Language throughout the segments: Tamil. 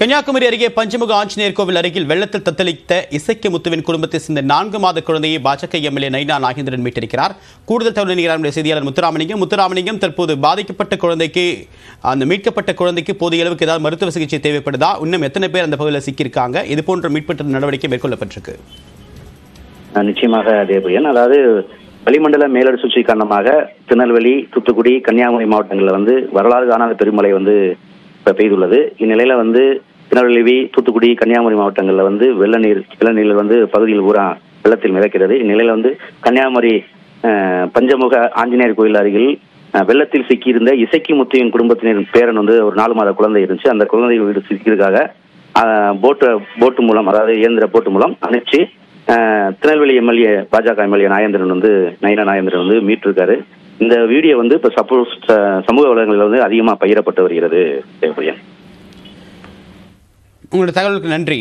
கன்னியாகுமரி அருகே பஞ்சமுக ஆஞ்சநேயர் கோவில் அருகில் வெள்ளத்தில் தத்தளித்த இசைக்கு முத்துவின் குடும்பத்தை சேர்ந்த நான்கு மாத குழந்தையை பாஜக எம்எல்ஏ நைனா நாகேந்திரன் மீட்டிருக்கிறார் கூடுதல் தகவல் நிகழ்ச்சிய செய்தியாளர் முத்துராமலிங்கம் முத்துராமலிங்கம் தற்போது பாதிக்கப்பட்ட குழந்தைக்கு அந்த மீட்கப்பட்ட குழந்தைக்கு போதிய அளவுக்கு ஏதாவது மருத்துவ சிகிச்சை தேவைப்படுதா இன்னும் எத்தனை பேர் அந்த பகுதியில் சிக்கியிருக்காங்க இது போன்ற மீட்பற்ற நடவடிக்கை மேற்கொள்ளப்பட்டிருக்கு அஹ் நிச்சயமாக தேவயன் அதாவது வளிமண்டல மேலடு சுழற்சி காரணமாக திருநெல்வேலி தூத்துக்குடி கன்னியாகுமரி மாவட்டங்களில் வந்து வரலாறு காணாத பெருமழை வந்து இப்போ பெய்துள்ளது இந்நிலையில வந்து திருநெல்வேலி தூத்துக்குடி கன்னியாகுமரி மாவட்டங்களில் வந்து வெள்ள நீர் வெள்ள நீர் வந்து பகுதியில் பூரா வெள்ளத்தில் மிதக்கிறது இந்நிலையில வந்து கன்னியாகுமரி அஹ், பஞ்சமுக ஆஞ்சநேயர் கோயில் அருகில் அஹ், வெள்ளத்தில் சிக்கியிருந்த இசைக்கு முத்தையின் குடும்பத்தினர் பேரன் வந்து ஒரு நாலு மாத குழந்தை இருந்துச்சு அந்த குழந்தை வீடு சிக்கியிருக்காக அஹ், போட்டு போட்டு மூலம் அதாவது இயந்திர போட்டு மூலம் அனுப்பிச்சு அஹ், திருநெல்வேலி எம்எல்ஏ பாஜக எம்எல்ஏ நாகேந்திரன் வந்து நயினா நாகேந்திரன் வந்து மீட்டிருக்காரு இந்த வீடியோ வந்து இப்போ சப்போஸ் சமூக வலைதளங்களில் வந்து அதிகமாக பகிரப்பட்டு வருகிறது தேவபிரியன் உங்களோட தகவலுக்கு நன்றி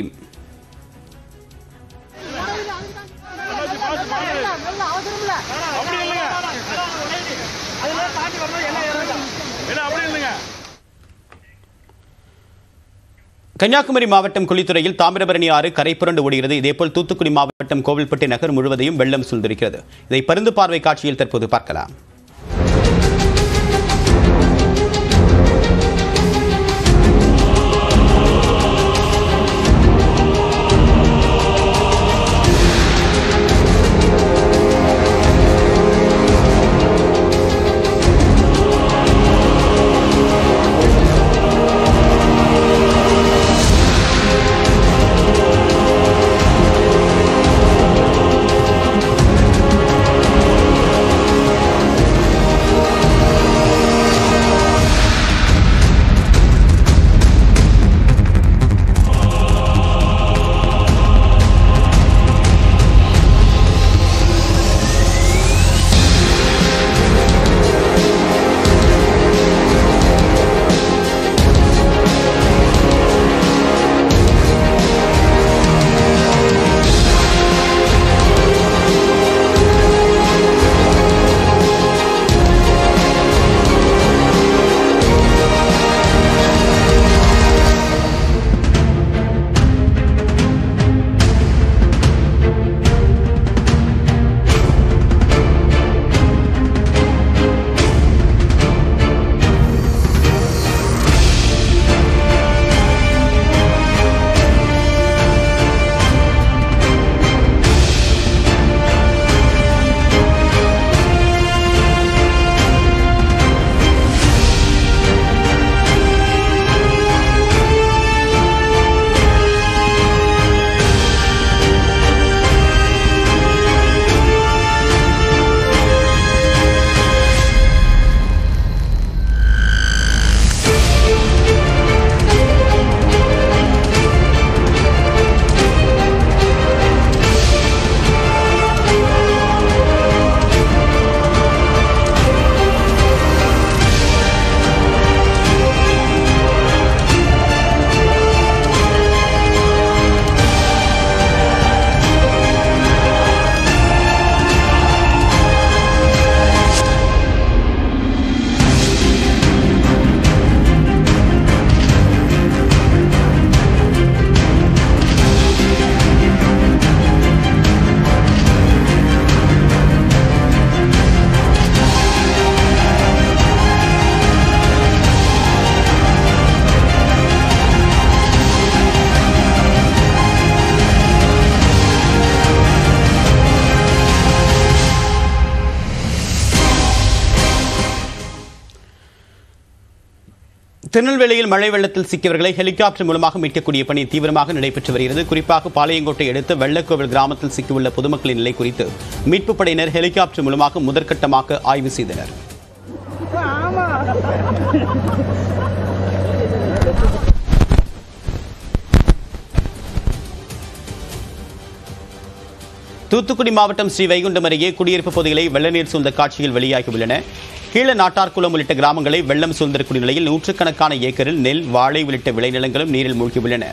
கன்னியாகுமரி மாவட்டம் குளித்துறையில் தாமிரபரணி ஆறு கரை புரண்டு ஓடுகிறது இதேபோல் தூத்துக்குடி மாவட்டம் கோவில்பட்டி நகர் முழுவதையும் வெள்ளம் சூழ்ந்திருக்கிறது இதை பருந்து பார்வை காட்சியில் தற்போது பார்க்கலாம் திருநெல்வேலியில் மழை வெள்ளத்தில் சிக்கியவர்களை ஹெலிகாப்டர் மூலமாக மீட்கக்கூடிய பணி தீவிரமாக நடைபெற்று வருகிறது குறிப்பாக பாளையங்கோட்டை அடுத்த வெள்ளக்கோவில் கிராமத்தில் சிக்கியுள்ள பொதுமக்களின் நிலை குறித்து மீட்புப் படையினர் ஹெலிகாப்டர் மூலமாக முதற்கட்டமாக ஆய்வு செய்தனர் தூத்துக்குடி மாவட்டம் ஸ்ரீ வைகுண்டம் அருகே குடியிருப்பு பகுதிகளை வெள்ளநீர் சூழ்ந்த காட்சியில் வெளியாகியுள்ளன கீழ நாட்டார்குளம் உள்ளிட்ட கிராமங்களை வெள்ளம் சூழ்ந்திருக்கூடிய நிலையில் நூற்றுக்கணக்கான ஏக்கரில் நெல் வாழை உள்ளிட்ட விளைநிலங்களும் நீரில் மூழ்கியுள்ளன